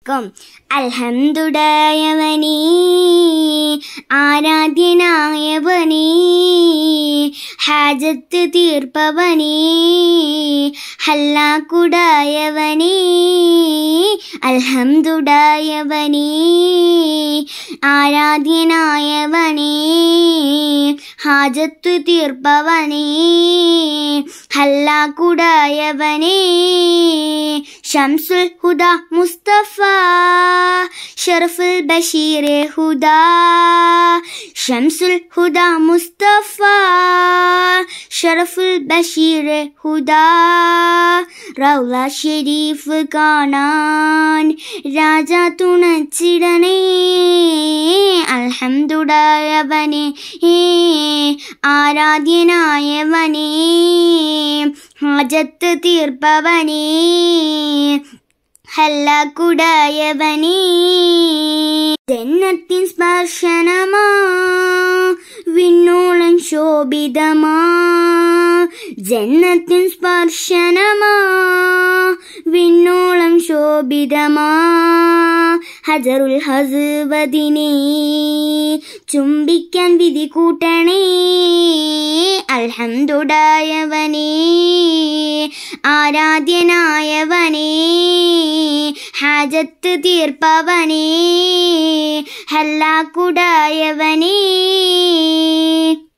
ക്കും അൽഹംദുടായവനേ ആരാധ്യനായവനേ ഹാജത്ത് തീർപ്പവനേ ഹല്ലാക്കുടായവനേ അൽഹംദുടായവനേ ആരാധ്യനായവനേ ഹാജത്ത് തീർപ്പവനേ ഹല്ലാക്കുടായവനേ ഷംസുൽ ഹുദ മുസ്തഫ ഷറഫുൽ ബഷീർ ഹുദ ഷംസുൽ ഹുദ മുസ്തഫ ഷറഫുൽ ബഷീർ ഹുദ റൗല ഷെരീഫ് കാണാൻ രാജ തുണച്ചിടണേ അൽഹംദുടായവനെ ആരാധ്യനായവനേ ഹാജത്ത് തീർപ്പവനേ ഹല്ലാക്കുടായവനേ ജന്നത്തിൻ സ്പർശനമാ വിണ്ണോളം ശോഭിതമാ ജന്നത്തിൻ സ്പർശനമാ വിണ്ണോളം ശോഭിതമാ ഹജറുൽ ഹസുവദിനെ ചുംബിക്കാൻ വിധി കൂട്ടണേ അൽഹംദുടായവനേ ആരാധ്യനായവനേ ഹാജത്ത് തീർപ്പവനേ ഹല്ലാക്കുടായവനേ